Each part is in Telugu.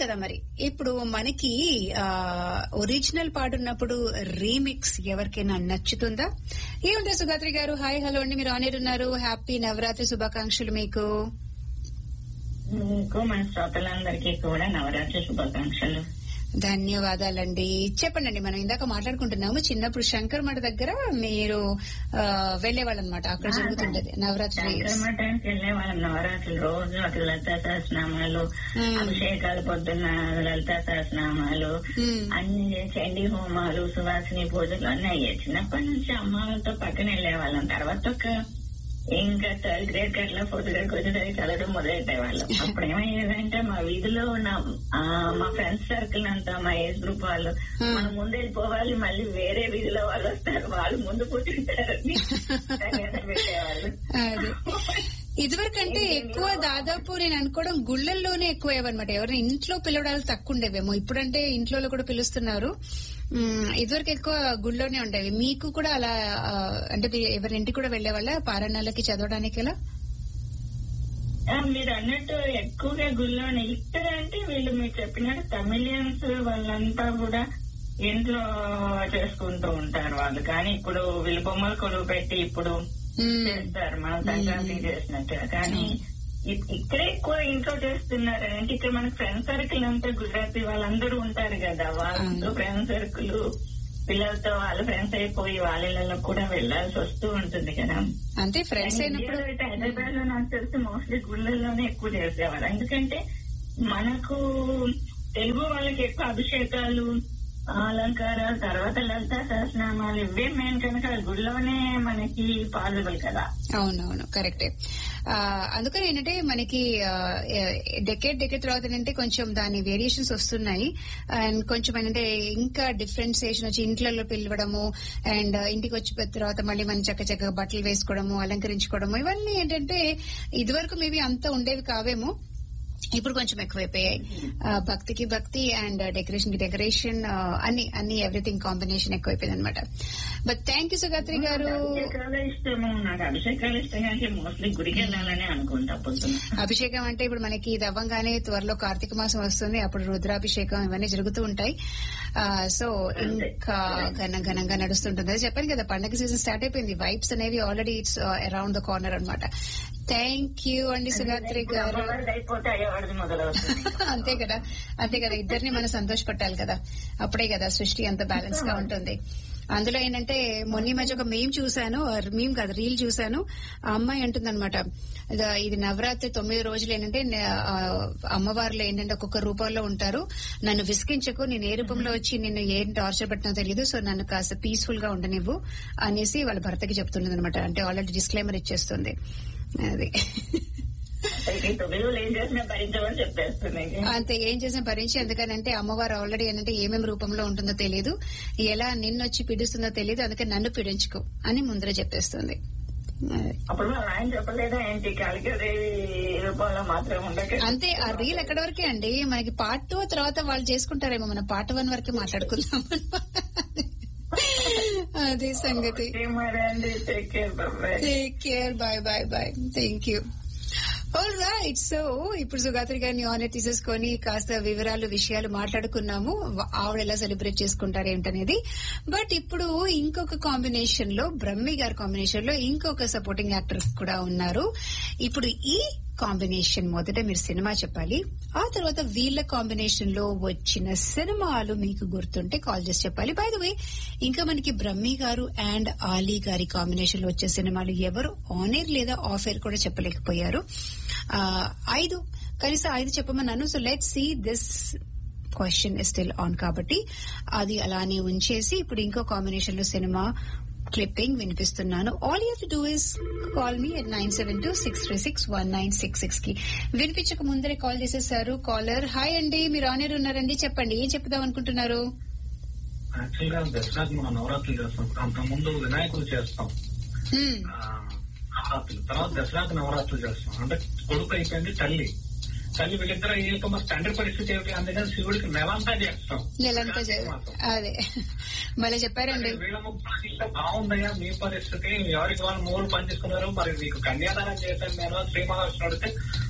కదా మరి ఇప్పుడు మనకి ఒరిజినల్ పాడున్నప్పుడు రీమిక్స్ ఎవరికైనా నచ్చుతుందా ఏముంది సుగాత్రి గారు హాయ్ హలో అండి మీరు ఆనేర్ ఉన్నారు హ్యాపీ నవరాత్రి శుభాకాంక్షలు మీకు మీకు మన శ్రోతలందరికీ కూడా నవరాత్రి శుభాకాంక్షలు ధన్యవాదాలండి చెప్పండి మనం ఇందాక మాట్లాడుకుంటున్నాము చిన్నప్పుడు శంకర్ మఠ దగ్గర మీరు వెళ్లేవాళ్ళు అనమాట అక్కడ జరుగుతుంటది నవరాత్రి శంకరమఠానికి వెళ్లే వాళ్ళం నవరాత్రులు రోజు అటు లలితా సహస్రనామాలు మ్మ్. అభిషేకాలు పొద్దున్న లలితా సహస్రనామాలు మ్మ్. అన్ని చండీ హోమాలు సువాసిని పూజలు అన్ని అయ్యాయి చిన్నప్పటి నుంచి అమ్మాలతో పక్కన వెళ్లే వాళ్ళం తర్వాత ఒక ఇంకా థర్డ్ గ్రేడ్ అట్లా ఫోర్త్ గ్రేడ్ వచ్చేసరికి చదవడం మొదలెట్టే వాళ్ళం అప్పుడు ఏమయ్యేదంటే మా వీధిలో ఉన్న ఆ, మా ఫ్రెండ్స్ సర్కిల్ అంతా మా ఏజ్ గ్రూప్ వాళ్ళు Hmm. మనం ముందు వెళ్ళిపోవాలి మళ్ళీ వేరే వీధిలో వాళ్ళు వస్తారు వాళ్ళు ముందు కూర్చుంటారని సంగతి పెట్టేవాళ్ళు అది ఇదివరకంటే ఎక్కువ దాదాపు నేను అనుకోవడం గుళ్ళల్లోనే ఎక్కువ అనమాట ఎవరైనా ఇంట్లో పిలవడాలు తక్కువ ఉండేవేమో ఇప్పుడంటే ఇంట్లో కూడా పిలుస్తున్నారు ఉమ్, ఇదివరకు ఎక్కువ గుళ్ళోనే ఉండేవి మీకు కూడా అలా ఆ, అంటే మీ ఎవరి ఇంటికి కూడా వెళ్లే వాళ్ళ పారాయణాలకి చదవడానికి ఎలా ఆ, మీరు అన్నట్టు ఎక్కువగా గుళ్ళోనే ఇక్కడ అంటే వీళ్ళు మీరు చెప్పినట్టు తమిళియన్స్ వాళ్ళంతా కూడా ఇంట్లో చేసుకుంటూ ఉంటారు వాళ్ళు కానీ ఇప్పుడు వీళ్ళు బొమ్మలు కొలువు పెట్టి ఇప్పుడు ఉమ్, చేస్తారు మన సంక్రాంతి చేసినట్టుగా కానీ ఇ- ఇక్కడే ఎక్కువ ఇంట్లో చేస్తున్నారు అంటే ఇక్కడ మన ఫ్రెండ్ సర్కిల్ అంతా గుజరాతీ వాళ్ళందరూ ఉంటారు కదా వాళ్ళతో ఫ్రెండ్ సర్కిల్ పిల్లలతో వాళ్ళ ఫ్రెండ్స్ అయిపోయి వాళ్ళ ఇళ్లలో కూడా వెళ్లాల్సి వస్తూ ఉంటుంది కదా అంతే ఫ్రెండ్స్ అయినప్పుడు ఇండియాలో అయితే హైదరాబాద్ లో నాకు తెలిసి మోస్ట్లీ గుళ్ళల్లోనే ఎక్కువ చేసేవారు ఎందుకంటే మనకు తెలుగు వాళ్ళకి ఎక్కువ అభిషేకాలు అలంకారాలు తర్వాత లలిత సహస్రనామాలు ఇవే మెయిన్ కనుక గుళ్ళోనే మనకి పాసిబుల్ కదా అవునవును కరెక్టే ఆ, అందుకని ఏంటంటే మనకి డెకేట్ డెకేట్ తర్వాత ఏంటంటే కొంచెం దాని వేరియేషన్స్ వస్తున్నాయి అండ్ కొంచెం ఏంటంటే ఇంకా డిఫరెన్సియేషన్ వచ్చి ఇంట్లో పిలవడము అండ్ ఇంటికి వచ్చిన తర్వాత మళ్ళీ మనం చక్క చక్కగా బట్టలు వేసుకోవడము అలంకరించుకోవడము ఇవన్నీ ఏంటంటే ఇదివరకు మేబీ అంత ఉండేవి కావేమో ఇప్పుడు కొంచెం ఎక్కువైపోయాయి ఆ, భక్తికి భక్తి అండ్ డెకరేషన్ కి డెకరేషన్ అన్ని అన్ని ఎవ్రీథింగ్ కాంబినేషన్ ఎక్కువైపోయింది అనమాట బట్ థ్యాంక్ యూ సుగాత్రి గారు అభిషేకాలు ఇష్టము నాకు అభిషేకాలు ఇష్టం కానీ మోస్ట్లీ గుడికి వెళ్ళాలని అనుకుంటా పొద్దున అభిషేకం అంటే ఇప్పుడు మనకి ఇది అవ్వంగానే త్వరలో కార్తీక మాసం వస్తుంది అప్పుడు రుద్రాభిషేకం ఇవన్నీ జరుగుతూ ఉంటాయి ఆ, సో ఇంకా ఘన ఘనంగా నడుస్తుంటుంది అదే చెప్పాను కదా పండగ సీజన్ స్టార్ట్ అయిపోయింది వైబ్స్ అనేవి already it's around the corner అన్నమాట థ్యాంక్ యూ అండి సుగాత్రి గారు అమ్మవారిది అయిపోతే అయ్యేవాడిది మొదలవుతుంది అంతే కదా అంతే కదా ఇద్దరిని మనం సంతోషపెట్టాలి కదా అప్పుడే కదా సృష్టి అంత బ్యాలెన్స్ గా ఉంటుంది అందులో ఏంటంటే మొన్న ఈ మధ్య ఒక మేం చూశాను మేము కాదు రీల్ చూశాను ఆ అమ్మాయి అంటుందన్నమాట ఇద- ఇది నవరాత్రి తొమ్మిది రోజులు ఏంటంటే నే- ఆ, అమ్మవార్లు ఏంటంటే ఒక్కొక్క రూపంలో ఉంటారు నన్ను విసిగించకు నేను ఏ రూపంలో వచ్చి నిన్ను ఏం టార్చర్ పెట్టినా తెలియదు సో నన్ను కాస్త పీస్ఫుల్ గా ఉండనివ్వు అనేసి వాళ్ళ భర్తకి చెప్తున్నది అనమాట అంటే ఆల్రెడీ డిస్క్లైమర్ ఇచ్చేస్తుంది అది ఈ తొమ్మిది రోజులు ఏం చేసినా భరించమని చెప్పేస్తున్నాయి అంతే ఏం చేసిన భరించి ఎందుకనంటే అమ్మవారు ఆల్రెడీ ఏంటంటే ఏమేమి రూపంలో ఉంటుందో తెలియదు ఎలా నిన్నొచ్చి పీడిస్తుందో తెలియదు అందుకే నన్ను పీడించుకో అని ముందర చెప్పేస్తుంది అది. అప్పుడు మా ఆయన చెప్పలేదా ఏంటి కాళికాదేవి రూపంలో మాత్రం ఉండక అంతే ఆ రీల్ ఎక్కడి వరకే అండి మనకి పార్ట్ టూ తర్వాత వాళ్ళు చేసుకుంటారేమో మన పార్ట్ వన్ వరకే మాట్లాడుకుందాం అదే సంగతి మరండి టేక్ కేర్ బాబాయ్ take care bye bye bye thank you all right so ఇప్పుడు సుగాత్రి గారిని ఆనర్ తీసేసుకొని కాస్త వివరాలు విషయాలు మాట్లాడుకున్నాము వ- ఆవిడ ఎలా సెలబ్రేట్ చేసుకుంటారు ఏంటనేది బట్ ఇప్పుడు ఇంకొక కాంబినేషన్ లో బ్రహ్మి గారి కాంబినేషన్ లో ఇంకొక సపోర్టింగ్ యాక్టర్స్ కూడా ఉన్నారు ఇప్పుడు ఈ కాంబినేషన్ మొదట మీరు సినిమా చెప్పాలి ఆ తర్వాత వీళ్ళ కాంబినేషన్ లో వచ్చిన సినిమాలు మీకు గుర్తుంటే కాల్ చేసి చెప్పాలి బై ద వే ఇంకా మనకి బ్రహ్మి గారు అండ్ ఆలీ గారి కాంబినేషన్ లో వచ్చే సినిమాలు ఎవరు ఆన్ ఎయిర్ లేదా ఆఫ్ ఎయిర్ కూడా చెప్పలేకపోయారు ఆ, ఐదు కనీసం ఐదు చెప్పమన్నాను so let see this question is still on కాబట్టి అది అలానే ఉంచేసి ఇప్పుడు ఇంకో కాంబినేషన్ లో సినిమా క్లిప్పింగ్ వినిపిస్తున్నాను all you to do is call me at nine seven two six three six one nine six six కి వినిపించక ముందరే కాల్ చేసేసారు కాలర్ హాయ్ అండి మీరు ఆనర్ ఉన్నారండి చెప్పండి ఏం చెప్దాం అనుకుంటున్నారు యాక్చువల్ గా దసరాకి మనం నవరాత్రులు చేస్తాం అంత ముందు వినాయకుడు చేస్తాం హ్మ్, ఆ, నవరాత్రులు తర్వాత దసరాకి నవరాత్రులు చేస్తాం అంటే కొడుకు అయిపోయింది తల్లి తల్లి వీళ్ళిద్దరు అయ్యాక మరి తండ్రి పరిస్థితి ఏమిటి అందుకని శివుడికి నెలంతా చేస్తాం నెలంతా చే- అదే భలే చెప్పారండి వీళ్ళ ముగ్గురు ఇంకా బాగుందయ్యా మీ పరిస్థితి ఎవరికి వాళ్ళు మూడు పని చేసుకున్నారు మరి మీకు కన్యాదానం చేశాను నేను శ్రీ మహావిష్ణుడు అడిగితే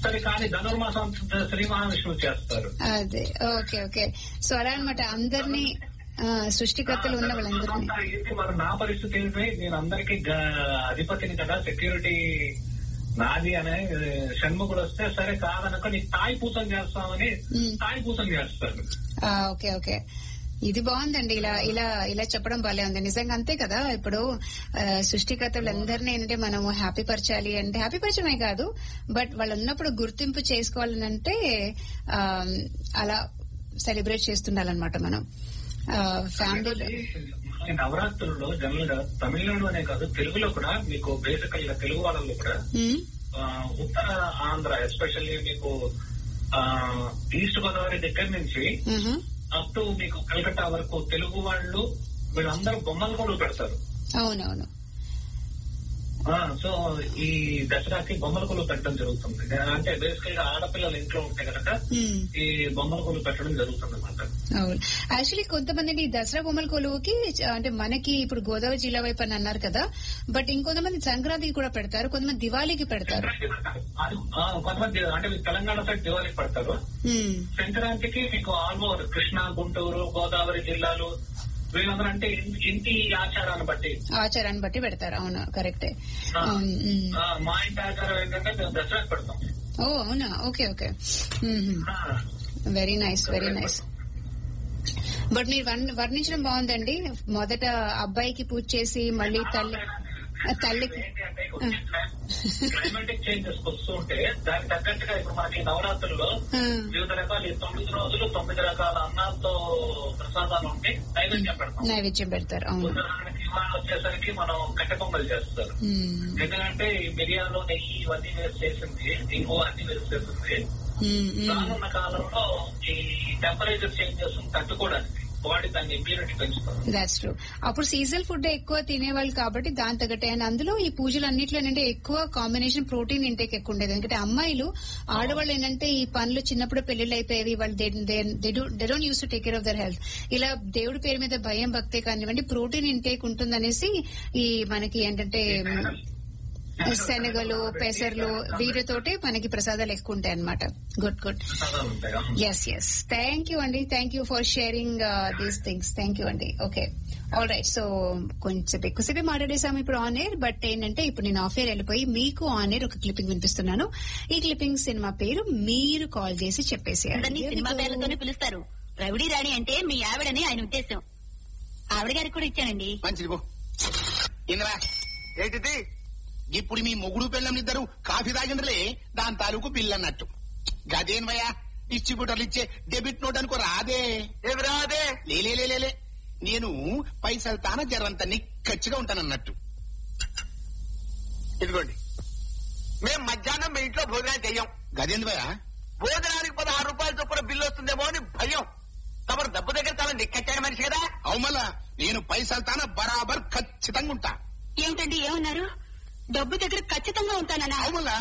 సరే కానీ ధనుర్మాసం శ్రీ మహావిష్ణువు చేస్తారు అదే ఓకే ఓకే సో అలా అనమాట అందరినీ ఆ, సృష్టికర్తలు ఉన్న వాళ్ళందరినీ అంతా ఏంటి మరి నా పరిస్థితి ఏంటి నేను అందరికి అధిపతిని కదా సెక్యూరిటీ నాది అనే షణ్ముఖుడు వస్తే సరే కాదనక నీకు తాయి పూసం చేస్తామని మ్మ్. తాయి పూసం చేస్తారు ఆ, ఓకే ఓకే ఇది బాగుందండి ఇలా ఇలా ఇలా చెప్పడం భలే ఉంది నిజంగా అంతే కదా ఇప్పుడు ఆ, సృష్టికర్తలందరినీ ఏంటంటే మనము హ్యాపీ పరచాలి అంటే హ్యాపీ పరచమే కాదు బట్ వాళ్ళు ఉన్నప్పుడు గుర్తింపు చేసుకోవాలని అంటే ఆ, అలా సెలబ్రేట్ చేస్తుండాలన్నమాట మనం ఫ్యామిలీలో ఈ నవరాత్రుల్లో జనరల్ గా తమిళనాడు అనే కాదు తెలుగులో కూడా మీకు బేసికల్ గా తెలుగు వాళ్ళలో కూడా ఆ, ఉత్తర ఆంధ్ర ఎస్పెషల్లీ మీకు ఈస్ట్ గోదావరి దగ్గర నుంచి అప్ టు మీకు కలకత్తా వరకు తెలుగు వాళ్ళు వీళ్ళందరూ బొమ్మల కొలు పెడతారు అవునవును ఆ, సో ఈ దసరాకి బొమ్మల కొలు పెట్టడం జరుగుతుంది అంటే బేసికల్ గా ఆడపిల్లలు ఇంట్లో ఉంటే కనుక మ్మ్. ఈ బొమ్మల కొలు పెట్టడం జరుగుతుంది అన్నమాట అవును యాక్చువల్లీ కొంతమంది ఈ దసరా బొమ్మల కొలువుకి చ- అంటే మనకి ఇప్పుడు గోదావరి జిల్లా వైపు అని అన్నారు కదా బట్ ఇంకొంతమంది సంక్రాంతికి కూడా పెడతారు కొంతమంది దివాళీకి పెడతారు ఆ, కొంతమంది అంటే మీకు తెలంగాణ సైడ్ దివాళీకి పెడతారు మ్మ్. సంక్రాంతికి మీకు ఆల్మోస్ట్ కృష్ణా గుంటూరు గోదావరి జిల్లాలు వీళ్ళందరూ అంటే ఇన్- ఇంటి ఆచారాన్ని బట్టి ఆచారాన్ని బట్టి పెడతారు అవును కరెక్టే ఆ, మ్మ్, మ్మ్. ఆ, మా ఇంటి ఆచారం ఏంటంటే మేము దసరాకి పెడతాం ఓ అవునా ఓకే ఓకే ఆ, very nice very nice but మీరు వర్ణ- వర్ణించడం బాగుందండి మొదట అబ్బాయికి పూజ చేసి మళ్ళీ తల్లి తల్లికి ఏంటి అంటే క్లైమాటిక్ చేంజెస్ వస్తూ ఉంటే దానికి తగ్గట్టుగా ఇప్పుడు మనకి నవరాత్రుల్లో ఆ, వివిధ రకాల ఈ తొమ్మిది రోజులు తొమ్మిది రకాల అన్నాలతో ప్రసాదాలు ఉంటే నైవేద్యం పెడతాం నైవేద్యం పెడతారు అవును ఉదాహరణకి ఇవాళ వచ్చేసరికి మనం కట్టె పొంగల్ చేస్తారు మ్మ్. ఎందుకంటే ఈ మిరియాలు నెయ్యి ఇవన్నీ వేసి చేసింది ఇంకో అన్ని వేసి చేసింది మ్మ్, మ్మ్. రానున్న కాలంలో ఈ టెంపరేచర్ చేంజెస్ తట్టుకోవడానికి బాడీ దాన్ని ఇమ్యూనిటీ పెంచుతుంది దాట్స్ ట్రూ అప్పుడు సీజనల్ ఫుడ్ ఎక్కువ తినేవాళ్ళు కాబట్టి దాని తగ్గట్టే అండ్ అందులో ఈ పూజలు అన్నిట్లో ఏంటంటే ఎక్కువ కాంబినేషన్ ప్రోటీన్ ఇంటేక్ ఎక్కువ ఉండేది ఎందుకంటే అమ్మాయిలు ఆడవాళ్ళు ఏంటంటే ఈ పనులు చిన్నప్పుడు పెళ్లిళ్ళు అయిపోయేవి వాళ్ళు they don't use to take care of their health ఇలా దేవుడి పేరు మీద భయం భక్తే కానివ్వండి ప్రోటీన్ ఇంటేక్ ఉంటుందనేసి ఈ మనకి ఏంటంటే శనగలు పెసర్లు వీటితోటి మనకి ప్రసాదాలు ఎక్కువ ఉంటాయి అనమాట గుడ్ గుడ్ ప్రసాదాలు ఉంటాయి అవును. ఎస్ ఎస్ థ్యాంక్ యూ అండి thank you for sharing these things thank you అండి ఓకే ఆల్ రైట్ సో కొంచెం ఎక్కువసేపే మాట్లాడేసాము ఇప్పుడు ఆన్ ఎయిర్ బట్ ఏంటంటే ఇప్పుడు నేను ఆఫ్ ఎయిర్ వెళ్ళిపోయి మీకు ఆన్ ఎయిర్ ఒక క్లిప్పింగ్ వినిపిస్తున్నాను ఈ క్లిప్పింగ్ సినిమా పేరు మీరు కాల్ చేసి అందరినీ సినిమా పేర్లతోనే చెప్పేసి పిలుస్తారు రవిడి రాణి అంటే మీ ఆవిడని ఆయన ఉద్దేశం ఆవిడ గారికి కూడా ఇచ్చానండి మంచిది పో ఇంద్రా ఏంటిది ఇప్పుడు మీ మొగుడు పిల్లం ఇద్దరు కాఫీ తాగిండ్రలే దాని తాలూకు బిల్ అన్నట్టు గదేన్ భయ డిస్ట్రిబ్యూటర్లు ఇచ్చే డెబిట్ నోట్ అనుకో రాదే ఏమి రాదే లేలే లే, లే, లే. నేను పైసలు తాన జరంత నిక్కచ్చిగా ఉంటానన్నట్టు ఇదిగోండి మేము మధ్యాహ్నం మీ ఇంట్లో భోజనాలు చెయ్యం గదేంది భయ భోజనానికి పదహారు రూపాయల చొప్పున బిల్లు వస్తుందేమో అని భయం తమరు డబ్బు దగ్గర చాలా నిక్కచ్చాడు మనిషి కదా అవుమల్లా నేను పైసలు తాన బరాబర్ ఖచ్చితంగా ఉంటా ఏమిటండి ఏమన్నారు డబ్బు దగ్గర ఖచ్చితంగా ఉంటానన్నా అవుమల్లా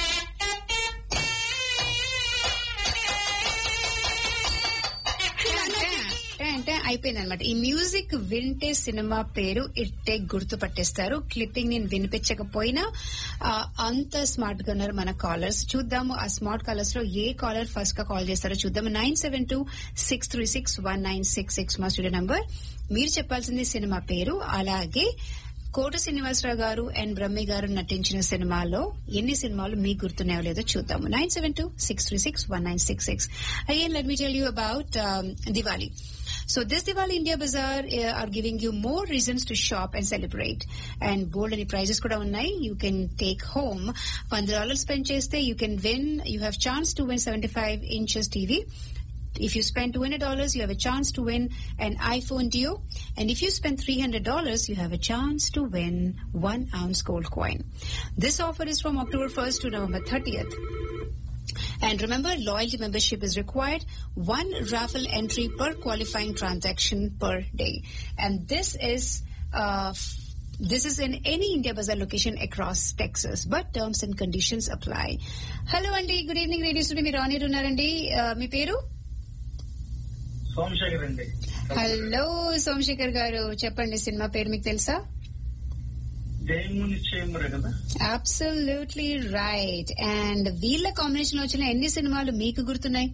అంటే అంటే అయిపోయింది అనమాట ఈ మ్యూజిక్ వింటే సినిమా పేరు ఇట్టే గుర్తు పట్టేస్తారు క్లిప్పింగ్ నేను వినిపించకపోయినా ఆ, అంత స్మార్ట్ గా ఉన్నారు మన కాలర్స్ చూద్దాము ఆ స్మార్ట్ కాలర్స్ లో ఏ కాలర్ ఫస్ట్ గా కాల్ చేస్తారో చూద్దాము nine seven two six three six one nine six six మా స్టూడియో నంబర్ మీరు చెప్పాల్సింది సినిమా పేరు అలాగే కోట శ్రీనివాసరావు గారు అండ్ బ్రహ్మి గారు నటించిన సినిమాలో ఎన్ని సినిమాలు మీకు గుర్తున్నాయో లేదో చూద్దాము nine seven two six three six one nine six six again let me tell you about Diwali So this Diwali India Bazaar uh, are giving you more reasons to shop and celebrate. And bold any prizes kuda unnai. You can take home. $100 spend cheste, you can win. You have chance to win 75 inches TV. If you spend $200, you have a chance to win an iPhone Duo. And if you spend $300, you have a chance to win one ounce gold coin. This offer is from October 1st to November 30th. And remember, loyalty membership is required. One raffle entry per qualifying transaction per day. And this is, uh, f- this is in any India Bazaar location across Texas, but terms and conditions apply. Hello, Andy. Good evening, Radio Studio. మీరు ఆన్ ఉన్నారండి Uh, మీ పేరు సోమశేఖర్ అండి హలో సోమశేఖర్ గారు చెప్పండి సినిమా పేరు మీకు తెలుసా జయము నిశ్చయమురే కదా అబ్సల్యూట్లీ రైట్ అండ్ వీళ్ళ కాంబినేషన్ వచ్చిన ఎన్ని సినిమాలు మీకు గుర్తున్నాయి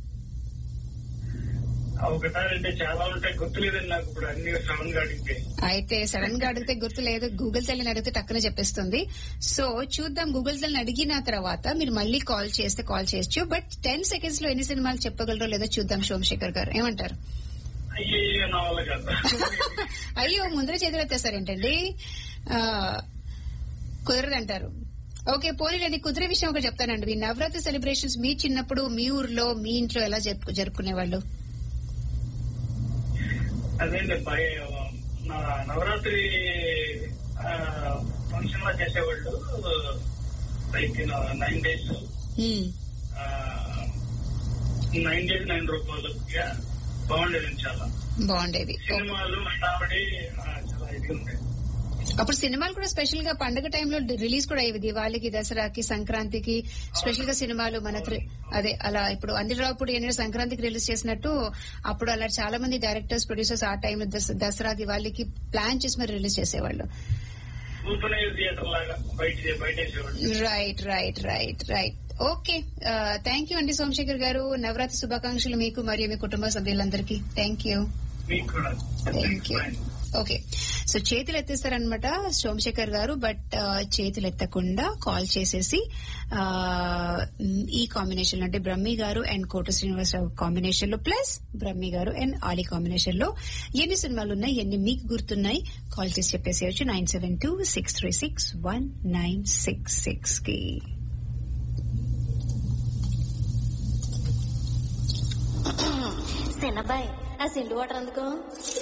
ఆ ఒకసారి అంటే చాలా ఉంటాయి గుర్తులేదండి నాకు ఇప్పుడు అన్ని సడన్ గా అడిగితే అయితే సడన్ గా అడిగితే గుర్తు లేదు గూగుల్ తల్లిని అడిగితే టక్కున చెప్పేస్తుంది సో చూద్దాం గూగుల్ తల్లిని అడిగిన తర్వాత మీరు మళ్ళీ కాల్ చేస్తే కాల్ చేయొచ్చు బట్ టెన్ సెకండ్స్ లో ఎన్ని సినిమాలు చెప్పగలరో లేదో చూద్దాం సోమశేఖర్ గారు ఏమంటారు అయ్యే నా వల్ల కాదు అయ్యో ముందర చేతులు ఎత్తేస్తారేంటండి ఆ, కుదరదంటారు ఓకే పోనీలేండి కుదిరే విషయం ఒకటి చెప్తానండి మీ నవరాత్రి సెలబ్రేషన్స్ మీ చిన్నప్పుడు మీ ఊర్లో మీ ఇంట్లో ఎలా జరుపు జరుపుకునేవాళ్ళు అదేంటి పై నా నవరాత్రి ఫంక్షన్ లా చేసేవాళ్ళు like nine days hmm. Nine days nine రూపాయలు Yeah, బాగుండేది చాలా బాగుండేది సినిమాలు హడావిడి ఆ, చాలా ఇది ఉండేది అప్పుడు సినిమాలు కూడా స్పెషల్ గా పండుగ టైంలో రిలీజ్ కూడా అయ్యేవి దివాళీకి దసరాకి సంక్రాంతికి స్పెషల్ గా సినిమాలు మనకు రి- అదే అలా ఇప్పుడు అందిరావుప్పుడు ఏంటంటే సంక్రాంతికి రిలీజ్ చేసినట్టు అప్పుడు అలా చాలా మంది డైరెక్టర్స్ ప్రొడ్యూసర్స్ ఆ టైంలో దస- దసరా దివాళీకి ప్లాన్ చేసి మరి రిలీజ్ చేసేవాళ్ళు కూర్చునే థియేటర్ లాగా బయట బయట వేసేవాళ్ళు right right right right okay thank you అండి సోమశేఖర్ గారు నవరాత్రి శుభాకాంక్షలు మీకు మరియు మీ కుటుంబ సభ్యులందరికీ థ్యాంక్ యూ మీకు కూడా థ్యాంక్ యూ ఓకే సో చేతులు ఎత్తేస్తారనమాట సోమశేఖర్ గారు బట్ ఆ, చేతులు ఎత్తకుండా కాల్ చేసేసి ఆ, మ్, ఈ కాంబినేషన్ అంటే బ్రహ్మి గారు అండ్ కోట శ్రీనివాసరావు కాంబినేషన్ లో plus Brahmi garu and Ali combination లో ఎన్ని సినిమాలు ఉన్నాయి ఎన్ని మీకు గుర్తున్నాయి కాల్ చేసి చెప్పేసేయచ్చు nine seven two six three six one nine six six కి చిన్నబ్బాయి ఆ సిండు వాటర్ అందుకో